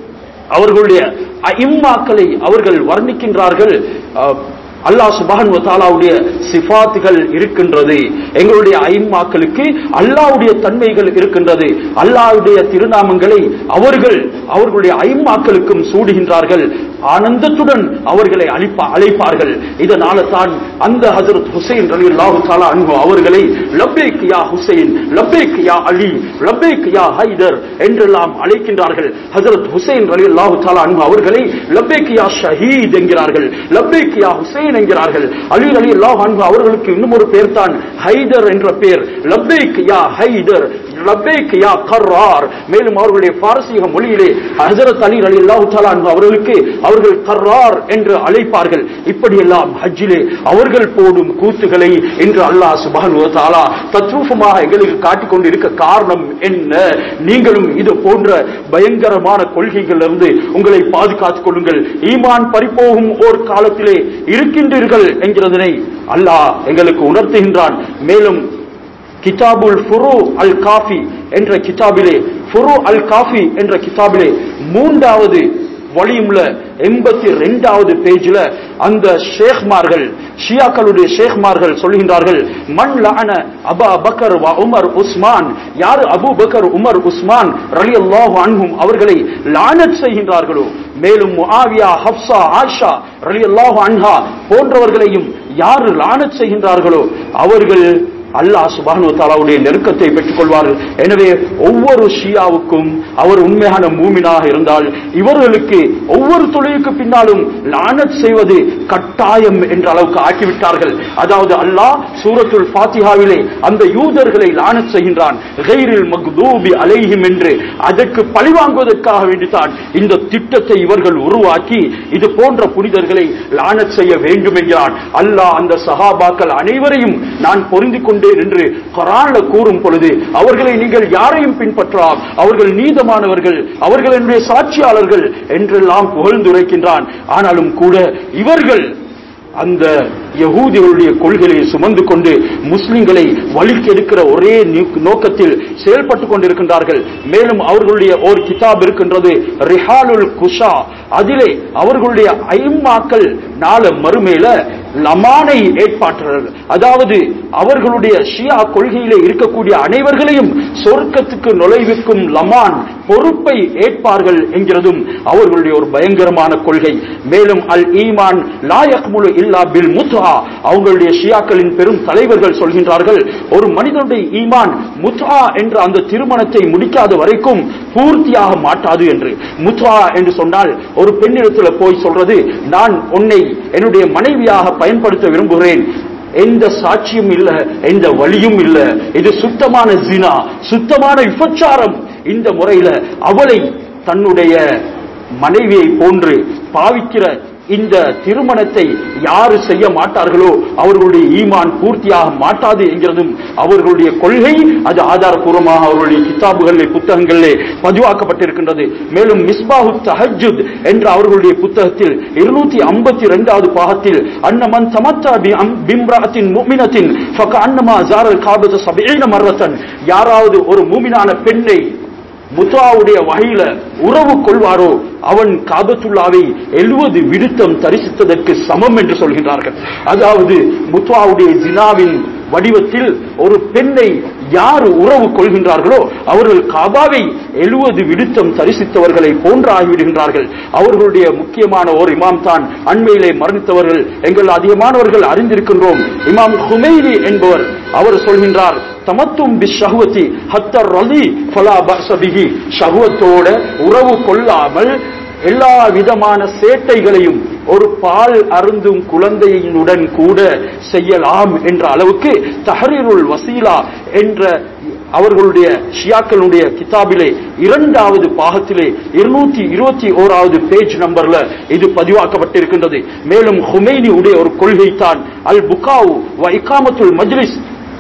Speaker 1: அவர்களுடைய இம்மாக்களை அவர்கள் வர்ணிக்கின்றார்கள் அஹ், அல்லாஹ் சுபான் தாலாவுடைய சிஃபாத்துகள் இருக்கின்றது எங்களுடைய ஐம்மாக்களுக்கு அல்லாஹ்வுடைய தன்மைகள் இருக்கின்றது அல்லாஹ்வுடைய திருநாமங்களை அவர்கள் அவர்களுடைய ஐம்மாக்களுக்கும் சூடுகின்றார்கள் ஆனந்தத்துடன் அவர்களை அழிப்பா அழைப்பார்கள் இதனால தான் அந்த ஹஜரத் ஹுசைன் ரலி அல்லாஹு தாலா அன்பு அவர்களை லப்பேக் யா ஹுசைன் லப்பேக் யா அலி லப்பேக் யா ஹைதர் என்றெல்லாம் அழைக்கின்றார்கள் ஹஜரத் ஹுசைன் ரலி அல்லாஹு தாலா அன்பு அவர்களை லப்பேக் யா ஷஹீத் என்கிறார்கள் லப்பேக் யா ஹுசைன் என்கிறார்கள் அலி அலி அல்லாஹ் அன்பு அவர்களுக்கு இன்னும் ஒரு பேர் தான் ஹைதர் என்ற பேர் லப்பேக் யா ஹைதர் லப்பேக் யா கர்ரார் மேலும் அவர்களுடைய பாரசீக மொழியிலே ஹஜரத் அலி அலி அல்லாஹு தாலா அன்பு அவர்களுக்கு அவர்கள் கர்ரார் என்று அழைப்பார்கள் இப்படியெல்லாம் ஹஜ்ஜிலே அவர்கள் போடும் கூத்துகளை இன்று அல்லாஹ் சுபான் தாலா தத்ரூபமாக எங்களுக்கு காட்டிக் கொண்டு இருக்க காரணம் என்ன நீங்களும் இது போன்ற பயங்கரமான கொள்கைகளிலிருந்து உங்களை பாதுகாத்துக் கொள்ளுங்கள் ஈமான் பறிப்போகும் ஓர் காலத்திலே இருக்கின்றீர்கள் என்கிறதனை அல்லாஹ் எங்களுக்கு உணர்த்துகின்றான் மேலும் கிதாபுல் ஃபுரு அல் காஃபி என்ற கிதாபிலே ஃபுரு அல் காஃபி என்ற கிதாபிலே மூன்றாவது வலியும்ல எண்பத்தி ரெண்டாவது பேஜ்ல அந்த ஷேக்மார்கள் ஷியாக்களுடைய ஷேக்மார்கள் சொல்கின்றார்கள் மண் லஅன அபா பக்கர் வ உமர் உஸ்மான் யார் அபு பக்கர் உமர் உஸ்மான் ரலியல்லாஹு அன்ஹும் அவர்களை லானத் செய்கின்றார்களோ மேலும் முஆவியா ஹப்சா ஆஷா ரலியல்லாஹு அன்ஹா போன்றவர்களையும் யார் லானத் செய்கின்றார்களோ அவர்கள் அல்லாஹ் சுபானு தாலாவுடைய நெருக்கத்தை பெற்றுக் கொள்வார்கள் எனவே ஒவ்வொரு ஷியாவுக்கும் அவர் உண்மையான மூமினாக இருந்தால் இவர்களுக்கு ஒவ்வொரு தொழிலுக்கு பின்னாலும் லானத் செய்வது கட்டாயம் என்ற அளவுக்கு ஆக்கிவிட்டார்கள் அதாவது அல்லாஹ் சூரத்துல் ஃபாத்திஹாவிலே அந்த யூதர்களை லானத் செய்கின்றான் கைரில் மக்தூபி அலைஹிம் என்று அதற்கு பழிவாங்குவதற்காக வேண்டித்தான் இந்த திட்டத்தை இவர்கள் உருவாக்கி இது போன்ற புனிதர்களை லானத் செய்ய வேண்டும் என்கிறான் அல்லாஹ் அந்த சஹாபாக்கள் அனைவரையும் நான் பொருந்திக் கொண்டேன் என்று குரான்ல கூறும் பொழுது அவர்களை நீங்கள் யாரையும் பின்பற்றலாம் அவர்கள் நீதமானவர்கள் அவர்கள் என்னுடைய சாட்சியாளர்கள் என்றெல்லாம் புகழ்ந்துரைக்கின்றான் ஆனாலும் கூட இவர்கள் அந்த யகூதிகளுடைய கொள்கையை சுமந்து கொண்டு முஸ்லிம்களை வழிக்கெடுக்கிற ஒரே நி- நோக்கத்தில் செயல்பட்டுக் கொண்டிருக்கின்றார்கள் மேலும் அவர்களுடைய ஒரு கிதாப் இருக்கின்றது ரிஹாலுல் குஷா அதிலே அவர்களுடைய ஐம்மாக்கள் நாள மறுமையில லமானை ஏற்பாற்றார்கள் அதாவது அவர்களுடைய ஷியா கொள்கையிலே இருக்கக்கூடிய அனைவர்களையும் சொர்க்கத்துக்கு நுழைவிக்கும் லமான் பொறுப்பை ஏற்பார்கள் என்கிறதும் அவர்களுடைய ஒரு பயங்கரமான கொள்கை மேலும் அல் ஈமான் லாயக்முலு இல்லா பில் முத்ஆ அவங்களுடைய ஷியாக்களின் பெரும் தலைவர்கள் சொல்கின்றார்கள் ஒரு மனிதனுடைய ஈமான் முத்ஆ என்ற அந்த திருமணத்தை முடிக்காத வரைக்கும் பூர்த்தியாக மாட்டாது என்று முத்ஆ என்று சொன்னால் ஒரு பெண்ணிடத்தில் போய் சொல்றது நான் உன்னை என்னுடைய மனைவியாக பயன்படுத்த விரும்புகிறேன் எந்த சாட்சியும் இல்ல எந்த வழியும் இல்ல இது சுத்தமான ஜினா சுத்தமான விபச்சாரம் இந்த முறையில அவளை தன்னுடைய மனைவியை போன்று பாவிக்கிற இந்த திருமணத்தை யாரு செய்ய மாட்டார்களோ அவர்களுடைய ஈமான் பூர்த்தியாக மாட்டாது என்கிறதும் அவர்களுடைய கொள்கை அது ஆதாரபூர்வமாக அவர்களுடைய கிதாபுகளிலே புத்தகங்களிலே பதிவாக்கப்பட்டிருக்கின்றது மேலும் மிஸ்பாஹு தஹஜுத் என்ற அவர்களுடைய புத்தகத்தில் இருநூத்தி ஐம்பத்தி இரண்டாவது பாகத்தில் அன்னமன் தமத்தா பி அம் பிம்ராத்தின் முமினத்தின் ஃபக அன்னமா ஜாரல் காபத சபீன மர்ரத்தன் யாராவது ஒரு மூமினான பெண்ணை முத்தாவுடைய வகையில உறவு கொள்வாரோ அவன் காபத்துல்லாவை எழுவது விடுத்தம் தரிசித்ததற்கு சமம் என்று சொல்கின்றார்கள் அதாவது முத்வாவுடைய ஜினாவின் வடிவத்தில் ஒரு பெண்ணை யார் உறவு கொள்கின்றார்களோ அவர்கள் காபாவை எழுவது விடுத்தம் தரிசித்தவர்களை போன்று ஆகிவிடுகின்றார்கள் அவர்களுடைய முக்கியமான ஓர் இமாம் தான் அண்மையிலே மரணித்தவர்கள் எங்கள் அதிகமானவர்கள் அறிந்திருக்கின்றோம் இமாம் ஹுமைரி என்பவர் அவர் சொல்கின்றார் தமத்தும் பி ஷஹ்வதி ஹத்தர் ரலி ஃபலா பஅஸ பிஹி ஷஹ்வத்தோட உறவு கொள்ளாமல் எல்லா விதமான சேட்டைகளையும் ஒரு பால் அருந்தும் குழந்தையினுடன் கூட செய்யலாம் என்ற அளவுக்கு தஹரீருல் வசீலா என்ற அவர்களுடைய ஷியாக்களுடைய கிதாபிலே இரண்டாவது பாகத்திலே இருநூத்தி இருபத்தி ஓராவது பேஜ் நம்பர்ல இது பதிவாக்கப்பட்டிருக்கின்றது மேலும் ஹுமைனி உடைய ஒரு கொள்கை தான் அல் புகாவு வ இகாமத்துல் மஜ்லிஸ்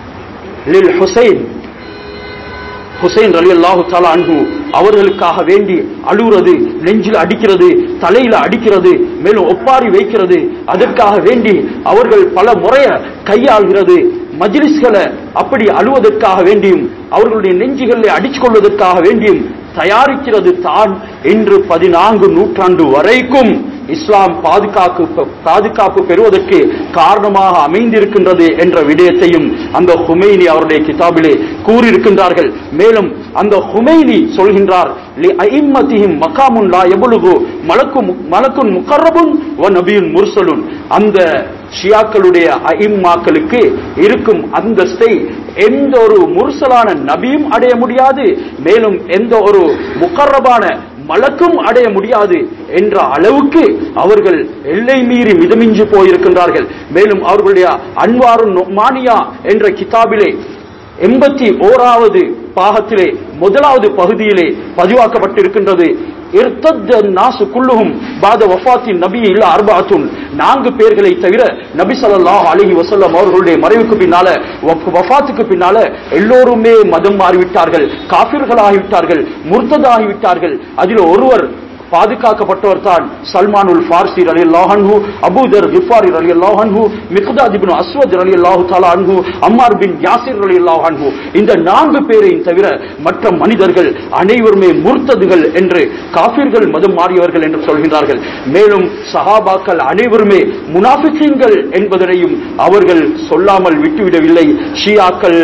Speaker 1: லில் ஹுசைன் ஹுசைன் ரலி அல்லாஹு தாலா அன்ஹு அவர்களுக்காக வேண்டி அழுகிறது நெஞ்சில் அடிக்கிறது தலையில அடிக்கிறது மேலும் ஒப்பாரி வைக்கிறது அதற்காக வேண்டி அவர்கள் பல முறைய கையாள்கிறது மஜ்லிஸ்களை அப்படி அழுவதற்காக வேண்டியும் அவர்களுடைய நெஞ்சுகளை அடிச்சு கொள்வதற்காக வேண்டியும் தயாரிக்கிறது தான் இன்று பதினான்கு நூற்றாண்டு வரைக்கும் இஸ்லாம் பாதுகாப்பு பாதுகாப்பு பெறுவதற்கு காரணமாக அமைந்திருக்கின்றது என்ற விடயத்தையும் அந்த ஹுமைனி அவருடைய கிதாபிலே கூறியிருக்கின்றார்கள் மேலும் அந்த ஹுமைனி சொல்கின்றார் ஐம்மத்திஹிம் மகாமுன் லா எபுலுகு மலக்கும் மலக்குன் முகர்ரபுன் வ நபியுன் முர்சலுன் அந்த ஷியாக்களுடைய ஐம்மாக்களுக்கு இருக்கும் அந்தஸ்தை எந்த ஒரு முர்சலான நபியும் அடைய முடியாது மேலும் எந்த ஒரு முகர்ரபான மலக்கும் அடைய முடியாது என்ற அளவுக்கு அவர்கள் எல்லை மீறி மிதமிஞ்சு போயிருக்கின்றார்கள் மேலும் அவர்களுடைய அன்வாருன் மானியா என்ற கிதாபிலே எண்பத்தி ஓராவது பாகத்திலே முதலாவது பகுதியிலே பதிவாக்கப்பட்டிருக்கின்றது இர்தத்த நாசு குல்லுகும் பாத வஃபாத்தின் நபி இல்ல அர்பாத்துன் நான்கு பேர்களை தவிர நபி ஸல்லல்லாஹு அலைஹி வஸல்லம் அவர்களுடைய மறைவுக்கு பின்னால வஃப்- வஃபாத்துக்கு பின்னால எல்லோருமே மதம் மாறிவிட்டார்கள் காபிர்களாகிவிட்டார்கள் முர்த்ததாகிவிட்டார்கள் அதில் ஒருவர் பாதுகாக்கப்பட்டவர் தான் சல்மானுல் ஃபார்சி அலி அல்லாஹன்ஹு அபூதர் கிஃபாரி அலி அல்லாஹன்ஹு மிக்தாத் இப்னு அஸ்வத் அலி அல்லாஹு தாலா அன்ஹு அம்மார் பின் யாசிர் அலி அல்லாஹன்ஹு இந்த நான்கு பேரையும் தவிர மற்ற மனிதர்கள் அனைவருமே முர்த்ததுகள் என்று காபிர்கள் மதம் மாறியவர்கள் என்று சொல்கின்றார்கள் மேலும் சஹாபாக்கள் அனைவருமே முனாஃபிக்கீன்கள் என்பதனையும் அவர்கள் சொல்லாமல் விட்டுவிடவில்லை ஷியாக்கள்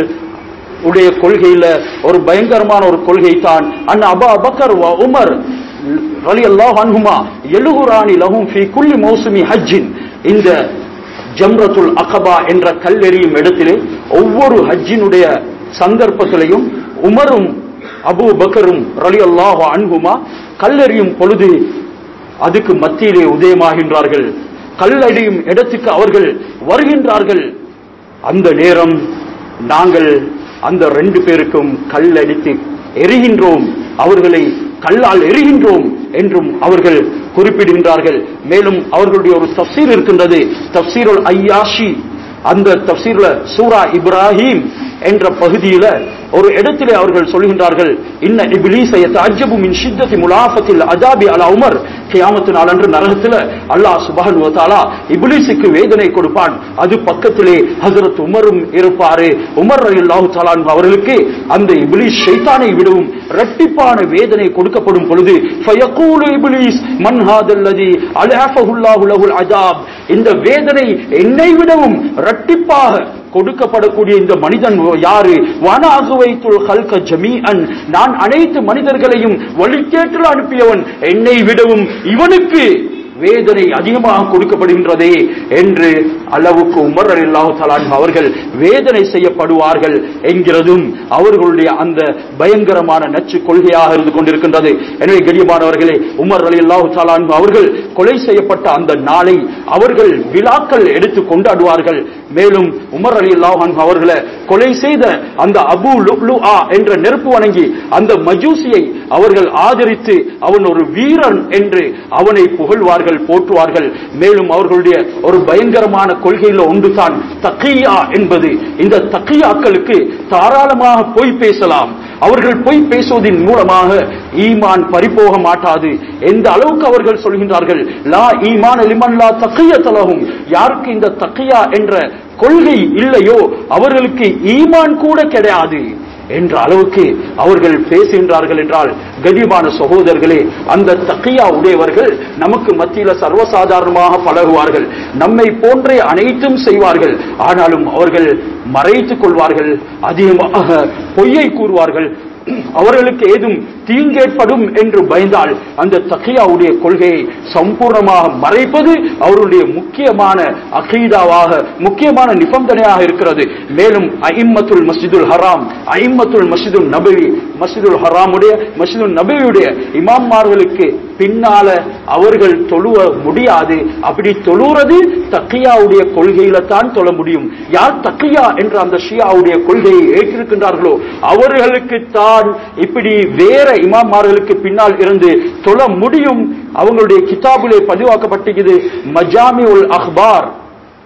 Speaker 1: உடைய கொள்கையில ஒரு பயங்கரமான ஒரு கொள்கை தான் அண்ணா அபா அபக்கர் வ உமர் ரலியல்லாஹு அன்ஹுமா எலுகுரானி லஹும் ஃபீ குல்லி மௌசுமி ஹஜ்ஜின் இந்த ஜம்ரத்துல் அகபா என்ற கல்லெறியும் இடத்திலே ஒவ்வொரு ஹஜ்ஜினுடைய சந்தர்ப்பத்திலையும் உமரும் அபூ பக்கரும் ரலியல்லாஹு அன்ஹுமா கல்லெறியும் பொழுது அதுக்கு மத்தியிலே உதயமாகின்றார்கள் கல்லடியும் இடத்துக்கு அவர்கள் வருகின்றார்கள் அந்த நேரம் நாங்கள் அந்த ரெண்டு பேருக்கும் கல் அடித்து எரிகின்றோம் அவர்களை கல்லால் எரிகின்றோம் என்றும் அவர்கள் குறிப்பிடுகின்றார்கள் மேலும் அவர்களுடைய ஒரு தப்சீர் இருக்கின்றது தப்சீருல் ஐயாஷி அந்த தப்சீர்ல சூரா இப்ராஹிம் என்ற பகுதியில ஒரு இடத்திலே அவர்கள் சொல்கின்றார்கள் இன்ன இப்லீஸ யதஅஜ்ஜபு மின் ஷித்தத்தி முலாஃபத்தில் அஜாபி அலா உமர் கியாமத்து நாளன்று நரகத்துல அல்லாஹ் சுப்ஹானஹு வ தஆலா இப்லீஸுக்கு வேதனை கொடுப்பான் அது பக்கத்திலே ஹஜரத் உமரும் இருப்பாரு உமர் ரலியல்லாஹு தஆலா அன்ஹு அவர்களுக்கு அந்த இப்லீஸ் ஷைத்தானை விடவும் இரட்டிப்பான வேதனை கொடுக்கப்படும் பொழுது ஃபயகூலு இப்லீஸ் மன் ஹாதல்லதி அலஹஃபஹுல்லாஹு லஹுல் அஜாப் இந்த வேதனை என்னை விடவும் இரட்டிப்பாக கொடுக்கப்படக்கூடிய இந்த மனிதன் யாரு வனாகுவைத்துல் ஹல்க ஜமீஅன் நான் அனைத்து மனிதர்களையும் வழிகேட்டில் அனுப்பியவன் என்னை விடவும் இவனுக்கு வேதனை அதிகமாக கொடுக்கப்படுகின்றதே என்று அளவுக்கு உமர் அல்லாஹு தலான் அவர்கள் வேதனை செய்யப்படுவார்கள் என்கிறதும் அவர்களுடைய அந்த பயங்கரமான நச்சு கொள்கையாக இருந்து கொண்டிருக்கின்றது எனவே கண்ணியமானவர்களே உமர் அலி அல்லாஹு தலான் அவர்கள் கொலை செய்யப்பட்ட அந்த நாளை அவர்கள் விழாக்கள் எடுத்து கொண்டாடுவார்கள் மேலும் உமர் அலி அல்லாஹான் அவர்களை கொலை செய்த அந்த அபு லுஆ என்ற நெருப்பு வணங்கி அந்த மஜூசியை அவர்கள் ஆதரித்து அவன் ஒரு வீரன் என்று அவனை புகழ்வார்கள் போற்றுவார்கள் மேலும் அவர்களுடைய ஒரு பயங்கரமான கொள்கையில் ஒன்றுதான் தக்கியா என்பது இந்த தக்கியாக்களுக்கு தாராளமாக பொய் பேசலாம் அவர்கள் பொய் பேசுவதன் மூலமாக ஈமான் பறிபோக மாட்டாது எந்த அளவுக்கு அவர்கள் சொல்கின்றார்கள் லா ஈமான் லிமன் லா தக்கியத்தலகும் யாருக்கு இந்த தக்கியா என்ற கொள்கை இல்லையோ அவர்களுக்கு ஈமான் கூட கிடையாது என்ற அளவுக்கு அவர்கள் பேசுகின்றார்கள் என்றால் கதிபான சகோதரர்களே அந்த தக்கியா உடையவர்கள் நமக்கு மத்தியில சர்வசாதாரணமாக பழகுவார்கள் நம்மை போன்றே அனைத்தும் செய்வார்கள் ஆனாலும் அவர்கள் மறைத்துக் கொள்வார்கள் அதிகமாக பொய்யை கூறுவார்கள் அவர்களுக்கு ஏதும் தீங்கேற்படும் என்று பயந்தால் அந்த தக்கியாவுடைய கொள்கையை சம்பூர்ணமாக மறைப்பது அவருடைய முக்கியமான அகீதாவாக முக்கியமான நிபந்தனையாக இருக்கிறது மேலும் ஐம்மத்துல் மஸ்ஜிதுல் ஹராம் ஐம்மத்துல் மஸ்ஜிதுல் நபவி மஸ்ஜிதுல் ஹராமுடைய மஸ்ஜிதுல் நபவியுடைய இமாம்மார்களுக்கு பின்னால அவர்கள் தொழுவ முடியாது அப்படி தொழுறது தக்கியாவுடைய கொள்கையில தான் தொழ முடியும் யார் தக்கியா என்ற அந்த ஷியாவுடைய கொள்கையை ஏற்றிருக்கின்றார்களோ அவர்களுக்கு தான் இப்படி வேற இமாமார்களுக்கு பின்னால் இருந்து தொழ முடியும் அவங்களுடைய கிதாபிலே பதிவாக்கப்பட்டிருக்கிறது மஜாமி உல் அஹ்பார்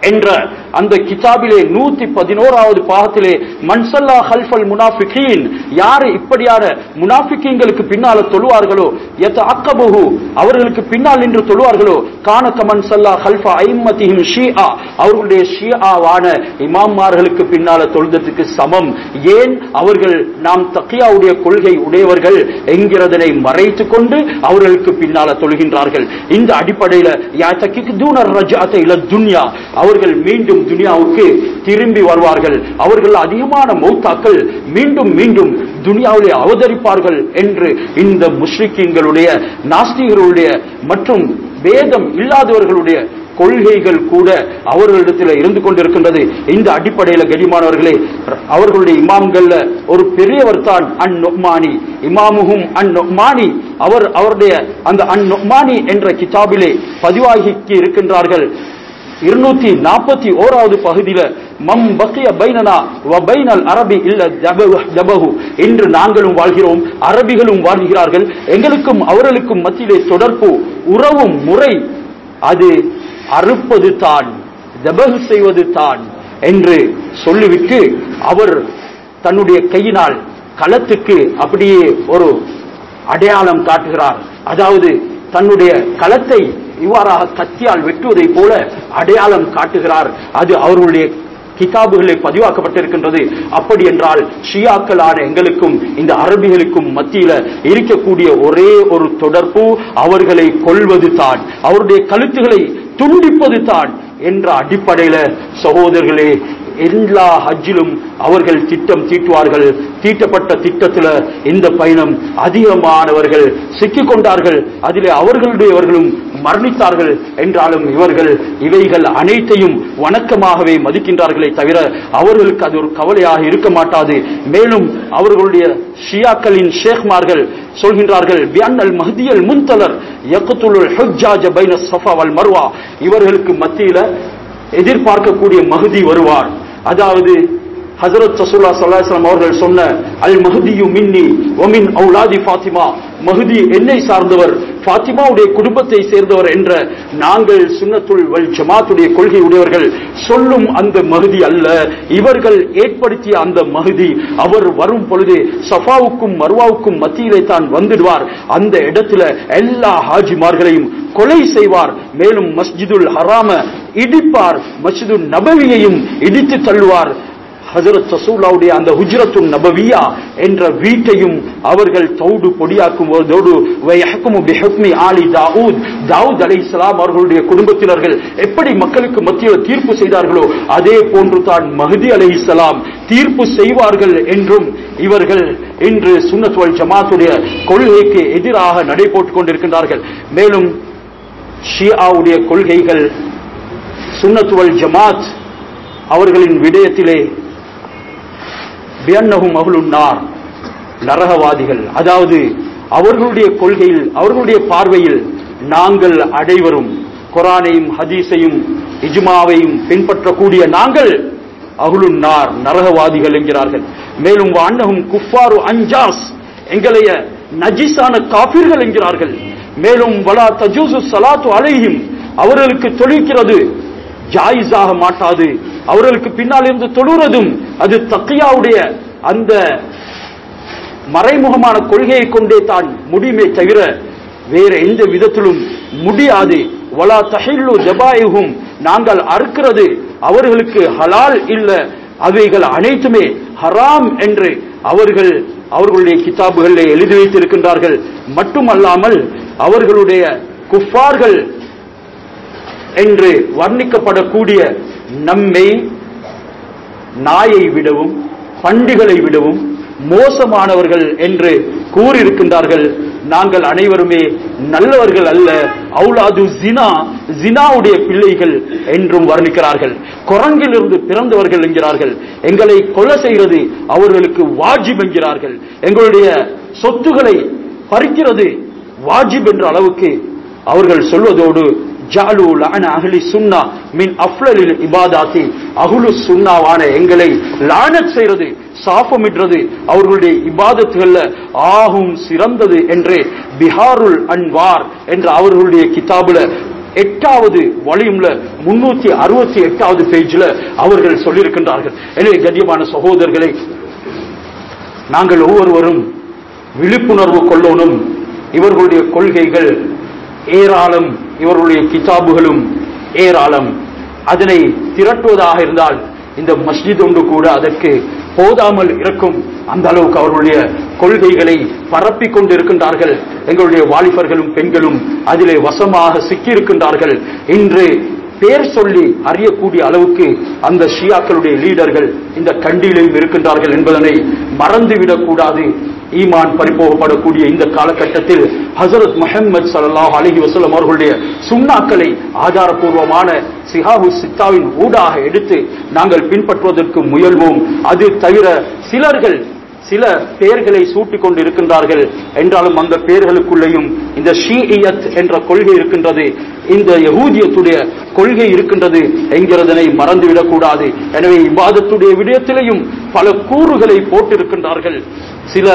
Speaker 1: என்ற அந்த கிதாபிலே நூத்தி பதினோராவது பாகத்திலே மன்சல்லா ஹல்ஃபல் முனாஃபிகீன் யாரு இப்படியான முனாஃபிகீன்களுக்கு பின்னால தொழுவார்களோ எத்த அக்கபுகு அவர்களுக்கு பின்னால் நின்று தொழுவார்களோ கானக மன்சல்லா ஹல்ஃபா ஐம்மதிஹிம் ஷிஆ அவர்களுடைய ஷிஆவான இமாம்மார்களுக்கு பின்னால தொழுதத்துக்கு சமம் ஏன் அவர்கள் நாம் தக்கியாவுடைய கொள்கை உடையவர்கள் என்கிறதனை மறைத்துக் கொண்டு அவர்களுக்கு பின்னால தொழுகின்றார்கள் இந்த அடிப்படையில யா தக்கிக்கு தூணர் ரஜாத்தை இல துன்யா அவர்கள் மீண்டும் துனியாவுக்கு திரும்பி வருவார்கள் அவர்கள் அதிகமான மௌத்தாக்கள் மீண்டும் மீண்டும் துனியாவிலே அவதரிப்பார்கள் என்று இந்த முஸ்லிக்கீன்களுடைய நாஸ்திகர்களுடைய மற்றும் வேதம் இல்லாதவர்களுடைய கொள்கைகள் கூட அவர்களிடத்தில் இருந்து கொண்டிருக்கின்றது இந்த அடிப்படையில் கடிமானவர்களே அவர்களுடைய இமாம்கள்ல ஒரு பெரியவர் தான் அன் நொக்மானி இமாமுகும் அன் நொக்மானி அவர் அவருடைய அந்த அன் நொக்மானி என்ற கிதாபிலே பதிவாகி இருக்கின்றார்கள் இருநூத்தி நாற்பத்தி ஓராவது பகுதியில மம் பக்கிய பைனனா வ பைனல் அரபி இல்ல ஜபஹு- ஜபஹு இன்று நாங்களும் வாழ்கிறோம் அரபிகளும் வாழ்கிறார்கள் எங்களுக்கும் அவர்களுக்கும் மத்தியிலே தொடர்பு உறவும் முறை அது அறுப்பது தான் ஜபஹு செய்வது தான் என்று சொல்லிவிட்டு அவர் தன்னுடைய கையினால் களத்துக்கு அப்படியே ஒரு அடையாளம் காட்டுகிறார் அதாவது தன்னுடைய களத்தை இவ்வாறாக கத்தியால் வெட்டுவதை போல அடையாளம் காட்டுகிறார் அது அவர்களுடைய கிதாபுகளில் பதிவாக்கப்பட்டிருக்கின்றது அப்படி என்றால் ஷியாக்களான எங்களுக்கும் இந்த அரபிகளுக்கும் மத்தியில இருக்கக்கூடிய ஒரே ஒரு தொடர்பு அவர்களை கொல்வது தான் அவருடைய கழுத்துகளை துண்டிப்பது தான் என்ற அடிப்படையில சகோதரர்களே எல்லா ஹஜ்ஜிலும் அவர்கள் திட்டம் தீட்டுவார்கள் தீட்டப்பட்ட திட்டத்துல இந்த பயணம் அதிகமானவர்கள் சிக்கிக் கொண்டார்கள் அதிலே அவர்களுடையவர்களும் மரணித்தார்கள் என்றாலும் இவர்கள் இவைகள் அனைத்தையும் வணக்கமாகவே மதிக்கின்றார்களே தவிர அவர்களுக்கு அது ஒரு கவலையாக இருக்க மாட்டாது மேலும் அவர்களுடைய ஷியாக்களின் ஷேக்மார்கள் சொல்கின்றார்கள் பியன்னல் மஹதியல் முன்தலர் யக்துலுல் ஹுஜ்ஜாஜ பைன ஸஃபா வல் மர்வா இவர்களுக்கு மத்தியில எதிர்பார்க்கக்கூடிய மஹதி வருவார் அதாவது ஹஜரத் ரசூல்லா ஸல்லல்லாஹு அலைஹி வஸல்லம் அவர்கள் சொன்ன அல் மஹதியு மின்னி வமின் அவுலாதி ஃபாத்திமா மஹதி என்னை சார்ந்தவர் ஃபாத்திமாவுடைய குடும்பத்தை சேர்ந்தவர் என்ற நாங்கள் சுன்னத்துல் வல் ஜமாத்துடைய கொள்கை உடையவர்கள் சொல்லும் அந்த மஹதி அல்ல இவர்கள் ஏற்படுத்திய அந்த மஹதி அவர் வரும் பொழுது சஃபாவுக்கும் மர்வாவுக்கும் மத்தியிலே தான் வந்துடுவார் அந்த இடத்துல எல்லா ஹாஜிமார்களையும் கொலை செய்வார் மேலும் மஸ்ஜிதுல் ஹராம இடிப்பார் மஸ்ஜிதுல் நபவியையும் இடித்து தள்ளுவார் ஹஜரத் ரசூலாவுடைய அந்த ஹுஜ்ரத்துன் நபவியா என்ற வீட்டையும் அவர்கள் தௌடு பொடியாக்கும் போதோடு வயஹ்குமு பிஹுக்மி ஆலி தாவூத் தாவூத் அலைஹிஸ்ஸலாம் அவர்களுடைய குடும்பத்தினர்கள் எப்படி மக்களுக்கு மத்தியில் தீர்ப்பு செய்தார்களோ அதே போன்று தான் மஹதி அலைஹிஸ்ஸலாம் தீர்ப்பு செய்வார்கள் என்றும் இவர்கள் இன்று சுன்னத் வல் ஜமாத்துடைய கொள்கைக்கு எதிராக நடை போட்டுக் கொண்டிருக்கின்றார்கள் மேலும் ஷியாவுடைய கொள்கைகள் சுன்னத் வல் ஜமாத் அவர்களின் விடயத்திலே பியன்னகும் அகுலுன்னார் நரகவாதிகள் அதாவது அவர்களுடைய கொள்கையில் அவர்களுடைய பார்வையில் நாங்கள் அனைவரும் குரானையும் ஹதீஸையும் இஜ்மாவையும் பின்பற்றக்கூடிய நாங்கள் அகுலுன்னார் நரகவாதிகள் என்கிறார்கள் மேலும் அன்னகும் குஃபாரு அஞ்சாஸ் எங்களைய நஜிஸான காபிர்கள் என்கிறார்கள் மேலும் வலா தஜூசு சலாத்து அலைஹிம் அவர்களுக்கு தொழிக்கிறது ஜாயிஸாக மாட்டாது அவர்களுக்கு பின்னால் இருந்து தொழுறதும் அது தக்கியாவுடைய அந்த மறைமுகமான கொள்கையை கொண்டே தான் முடியுமே தவிர வேற எந்த விதத்திலும் முடியாது வலா தஹில்லு ஜபாயுகும் நாங்கள் அறுக்கிறது அவர்களுக்கு ஹலால் இல்ல அவைகள் அனைத்துமே ஹராம் என்று அவர்கள் அவர்களுடைய கிதாபுகளில் எழுதி வைத்திருக்கின்றார்கள் மட்டுமல்லாமல் அவர்களுடைய குஃபார்கள் என்று வர்ணிக்கப்படக்கூடிய நம்மை நாயை விடவும் பண்டிகளை விடவும் மோசமானவர்கள் என்று கூறியிருக்கின்றார்கள் நாங்கள் அனைவருமே நல்லவர்கள் அல்ல அவுலாது ஜினா ஜினாவுடைய பிள்ளைகள் என்றும் வர்ணிக்கிறார்கள் குரங்கிலிருந்து பிறந்தவர்கள் என்கிறார்கள் எங்களை கொலை செய்கிறது அவர்களுக்கு வாஜிப் என்கிறார்கள் எங்களுடைய சொத்துக்களை பறிக்கிறது வாஜிப் என்ற அளவுக்கு அவர்கள் சொல்வதோடு ஜாலு லான அஹ்லி சுன்னா மின் அஃப்லலில் இபாதாத்தி அஹ்லு சுன்னாவான எங்களை லானத் செய்யறது சாபமிடுறது அவர்களுடைய இபாதத்துகள்ல ஆகும் சிறந்தது என்று பிஹாருல் அன்வார் என்ற அவர்களுடைய கிதாபுல எட்டாவது வால்யூம்ல முன்னூத்தி அறுபத்தி எட்டாவது பேஜ்ல அவர்கள் சொல்லியிருக்கின்றார்கள் எனவே கண்ணியமான சகோதரர்களை நாங்கள் ஒவ்வொருவரும் விழிப்புணர்வு கொள்ளணும் இவர்களுடைய கொள்கைகள் ஏராளம் இவர்களுடைய கிதாபுகளும் ஏராளம் அதனை திரட்டுவதாக இருந்தால் இந்த மஸ்ஜித் ஒன்று கூட அதற்கு போதாமல் இருக்கும் அந்த அளவுக்கு அவர்களுடைய கொள்கைகளை பரப்பிக் கொண்டிருக்கின்றார்கள் எங்களுடைய வாலிபர்களும் பெண்களும் அதிலே வசமாக சிக்கியிருக்கின்றார்கள் இன்று பேர் சொல்லி அறியக்கூடிய அளவுக்கு அந்த ஷியாக்களுடைய லீடர்கள் இந்த கண்டியிலும் இருக்கின்றார்கள் என்பதனை மறந்துவிடக் கூடாது ஈமான் பறிப்போகப்படக்கூடிய இந்த காலகட்டத்தில் ஹசரத் முஹம்மது ஸல்லல்லாஹு அலைஹி வஸல்லம் அவர்களுடைய சுண்ணாக்களை ஆதாரபூர்வமான சிஹாஹு சித்தாவின் ஊடாக எடுத்து நாங்கள் பின்பற்றுவதற்கு முயல்வோம் அது தவிர சிலர்கள் சில பெயர்களை சூட்டிக் கொண்டு இருக்கின்றார்கள் என்றாலும் அந்த பெயர்களுக்குள்ளேயும் இந்த ஷீஇயத் என்ற கொள்கை இருக்கின்றது இந்த யகூதியத்துடைய கொள்கை இருக்கின்றது என்கிறதனை மறந்துவிடக் கூடாது எனவே இபாதத்துடைய விடயத்திலேயும் பல கூறுகளை போட்டிருக்கின்றார்கள் சில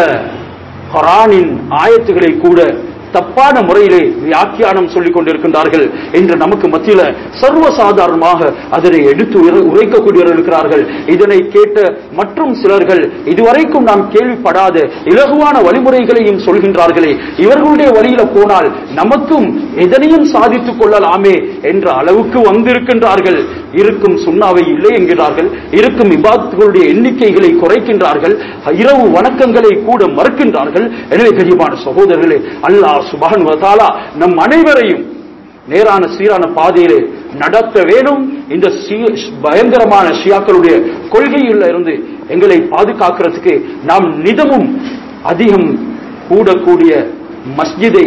Speaker 1: குரானின் ஆயத்துகளை கூட தப்பான முறையிலே வியாக்கியானம் சொல்லிக் கொண்டிருக்கின்றார்கள் என்று நமக்கு மத்தியில சர்வசாதாரணமாக அதனை எடுத்து உரை- உரைக்கக்கூடியவர்கள் இருக்கிறார்கள் இதனை கேட்ட மற்றும் சிலர்கள் இதுவரைக்கும் நாம் கேள்விப்படாத இலகுவான வழிமுறைகளையும் சொல்கின்றார்களே இவர்களுடைய வழியில போனால் நமக்கும் எதனையும் சாதித்துக் கொள்ளலாமே என்ற அளவுக்கு வந்திருக்கின்றார்கள் இருக்கும் சுண்ணாவை இல்லை என்கிறார்கள் இருக்கும் இபாத்துகளுடைய எண்ணிக்கைகளை குறைக்கின்றார்கள் இரவு வணக்கங்களை கூட மறுக்கின்றார்கள் எனவே கரிமான சகோதரர்களே அல்லாஹ் சுபான் வதாலா நம் அனைவரையும் நேரான சீரான பாதையிலே நடத்த வேணும் இந்த ஷி- பயங்கரமான ஷியாக்களுடைய கொள்கையில் இருந்து எங்களை பாதுகாக்கிறதுக்கு நாம் நிதமும் அதிகம் கூடக்கூடிய மஸ்ஜிதை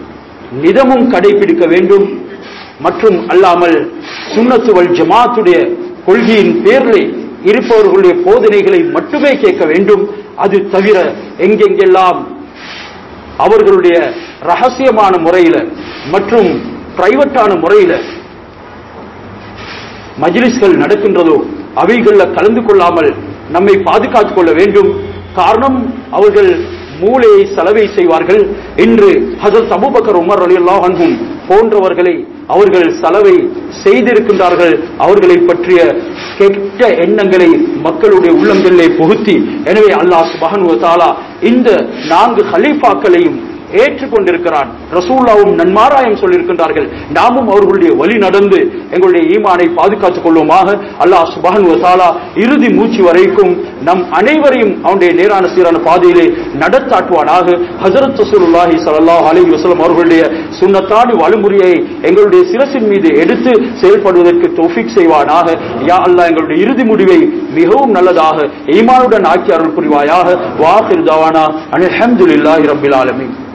Speaker 1: நிதமும் கடைபிடிக்க வேண்டும் மற்றும் அல்லாமல் சுன்னத்து வல் ஜமாத்துடைய கொள்கையின் பேரில் இருப்பவர்களுடைய போதனைகளை மட்டுமே கேட்க வேண்டும் அது தவிர எங்கெங்கெல்லாம் அவர்களுடைய ரகசியமான முறையில மற்றும் பிரைவேட்டான முறையில மஜ்லிஸ்கள் நடக்கின்றதோ அவைகள்ல கலந்து கொள்ளாமல் நம்மை பாதுகாத்துக் கொள்ள வேண்டும் காரணம் அவர்கள் மூளையை செலவை செய்வார்கள் இன்று ஹசரத் அபூபக்கர் உமர் ரலியல்லாஹு அன்ஹும் போன்றவர்களை அவர்கள் செலவை செய்திருக்கின்றார்கள் அவர்களை பற்றிய கெட்ட எண்ணங்களை மக்களுடைய உள்ளங்களிலே புகுத்தி எனவே அல்லாஹ் சுப்ஹானஹு வ தஆலா இந்த நான்கு ஹலீஃபாக்களையும் ஏற்றுக்கொண்டிருக்கிறான் ரசூல்லாவும் நன்மாராயம் சொல்லியிருக்கின்றார்கள் நாமும் அவர்களுடைய வழி நடந்து எங்களுடைய ஈமானை பாதுகாத்துக் கொள்வோமாக அல்லாஹ் சுபஹன் வசாலா இறுதி மூச்சு வரைக்கும் நம் அனைவரையும் அவனுடைய நேரான சீரான பாதையிலே நடத்தாட்டுவானாக ஹசரத் ரசூலுல்லாஹி ஸல்லல்லாஹு அலைஹி வஸல்லம் அவர்களுடைய சுன்னத்தான வழிமுறையை எங்களுடைய சிரசின் மீது எடுத்து செயல்படுவதற்கு தௌஃபீக் செய்வானாக யா அல்லாஹ் எங்களுடைய இறுதி முடிவை மிகவும் நல்லதாக ஈமானுடன் ஆக்கி அருள் புரிவாயாக வாஹிர் தவானா அல்ஹம்துலில்லாஹி ரப்பில் ஆலமீன்